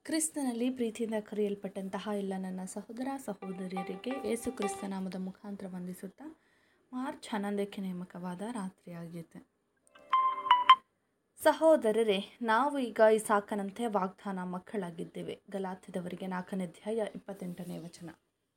ಕ್ರಿಸ್ತನಲ್ಲಿ ಪ್ರೀತಿಯಿಂದ ಕರೆಯಲ್ಪಟ್ಟಂತಹ ಎಲ್ಲ ನನ್ನ ಸಹೋದರ ಸಹೋದರಿಯರಿಗೆ ಯೇಸು ಕ್ರಿಸ್ತ ನಾಮದ ಮುಖಾಂತರ ವಂದಿಸುತ್ತಾ ಮಾರ್ಚ್ ಹನ್ನೊಂದಕ್ಕೆ ನೇಮಕವಾದ ರಾತ್ರಿಯಾಗಿದೆ ಸಹೋದರರೇ ನಾವು ಈಗ ಇಸಾಕನಂತೆ ವಾಗ್ದಾನ ಮಕ್ಕಳಾಗಿದ್ದೇವೆ ಗಲಾತ್ಯದವರಿಗೆ ನಾಲ್ಕನೇ ಅಧ್ಯಾಯ ಇಪ್ಪತ್ತೆಂಟನೇ ವಚನ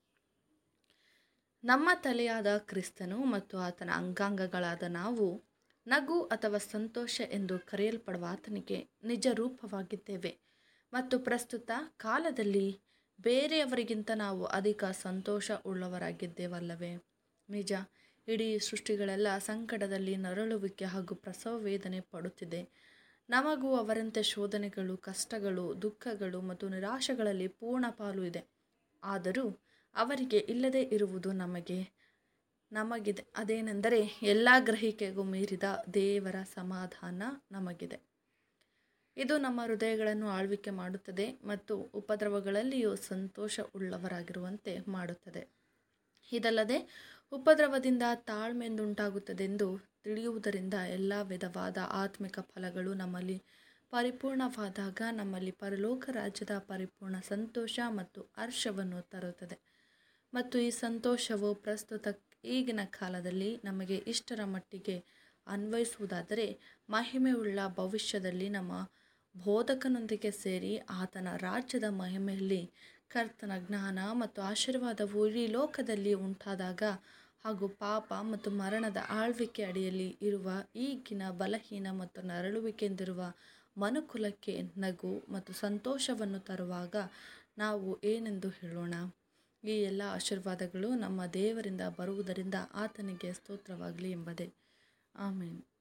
ನಮ್ಮ ತಲೆಯಾದ ಕ್ರಿಸ್ತನು ಮತ್ತು ಆತನ ಅಂಗಾಂಗಗಳಾದ ನಾವು ನಗು ಅಥವಾ ಸಂತೋಷ ಎಂದು ಕರೆಯಲ್ಪಡುವ ಆತನಿಗೆ ನಿಜ ರೂಪವಾಗಿದ್ದೇವೆ ಮತ್ತು ಪ್ರಸ್ತುತ ಕಾಲದಲ್ಲಿ ಬೇರೆಯವರಿಗಿಂತ ನಾವು ಅಧಿಕ ಸಂತೋಷ ಉಳ್ಳವರಾಗಿದ್ದೇವಲ್ಲವೇ ನಿಜ ಇಡೀ ಸೃಷ್ಟಿಗಳೆಲ್ಲ ಸಂಕಟದಲ್ಲಿ ನರಳುವಿಕೆ ಹಾಗೂ ಪ್ರಸವ ವೇದನೆ ಪಡುತ್ತಿದೆ ನಮಗೂ ಅವರಂತೆ ಶೋಧನೆಗಳು ಕಷ್ಟಗಳು ದುಃಖಗಳು ಮತ್ತು ನಿರಾಶೆಗಳಲ್ಲಿ ಪೂರ್ಣ ಪಾಲು ಇದೆ ಆದರೂ ಅವರಿಗೆ ಇಲ್ಲದೇ ಇರುವುದು ನಮಗೆ ನಮಗಿದೆ ಅದೇನೆಂದರೆ ಎಲ್ಲ ಗ್ರಹಿಕೆಗೂ ಮೀರಿದ ದೇವರ ಸಮಾಧಾನ ನಮಗಿದೆ ಇದು ನಮ್ಮ ಹೃದಯಗಳನ್ನು ಆಳ್ವಿಕೆ ಮಾಡುತ್ತದೆ ಮತ್ತು ಉಪದ್ರವಗಳಲ್ಲಿಯೂ ಸಂತೋಷ ಉಳ್ಳವರಾಗಿರುವಂತೆ ಮಾಡುತ್ತದೆ ಇದಲ್ಲದೆ ಉಪದ್ರವದಿಂದ ತಾಳ್ಮೆಯಿಂದುಂಟಾಗುತ್ತದೆಂದು ತಿಳಿಯುವುದರಿಂದ ಎಲ್ಲ ವಿಧವಾದ ಆತ್ಮಿಕ ಫಲಗಳು ನಮ್ಮಲ್ಲಿ ಪರಿಪೂರ್ಣವಾದಾಗ ನಮ್ಮಲ್ಲಿ ಪರಲೋಕ ರಾಜ್ಯದ ಪರಿಪೂರ್ಣ ಸಂತೋಷ ಮತ್ತು ಹರ್ಷವನ್ನು ತರುತ್ತದೆ ಮತ್ತು ಈ ಸಂತೋಷವು ಪ್ರಸ್ತುತ ಈಗಿನ ಕಾಲದಲ್ಲಿ ನಮಗೆ ಇಷ್ಟರ ಮಟ್ಟಿಗೆ ಅನ್ವಯಿಸುವುದಾದರೆ ಮಹಿಮೆಯುಳ್ಳ ಭವಿಷ್ಯದಲ್ಲಿ ನಮ್ಮ ಬೋಧಕನೊಂದಿಗೆ ಸೇರಿ ಆತನ ರಾಜ್ಯದ ಮಹಿಮೆಯಲ್ಲಿ ಕರ್ತನ ಜ್ಞಾನ ಮತ್ತು ಆಶೀರ್ವಾದವು ಇಡೀ ಲೋಕದಲ್ಲಿ ಉಂಟಾದಾಗ ಹಾಗೂ ಪಾಪ ಮತ್ತು ಮರಣದ ಆಳ್ವಿಕೆ ಅಡಿಯಲ್ಲಿ ಇರುವ ಈಗಿನ ಬಲಹೀನ ಮತ್ತು ನರಳುವಿಕೆಯಿಂದಿರುವ ಮನುಕುಲಕ್ಕೆ ನಗು ಮತ್ತು ಸಂತೋಷವನ್ನು ತರುವಾಗ ನಾವು ಏನೆಂದು ಹೇಳೋಣ ಈ ಎಲ್ಲ ಆಶೀರ್ವಾದಗಳು ನಮ್ಮ ದೇವರಿಂದ ಬರುವುದರಿಂದ ಆತನಿಗೆ ಸ್ತೋತ್ರವಾಗಲಿ ಎಂಬುದೇ ಆಮೇಲೆ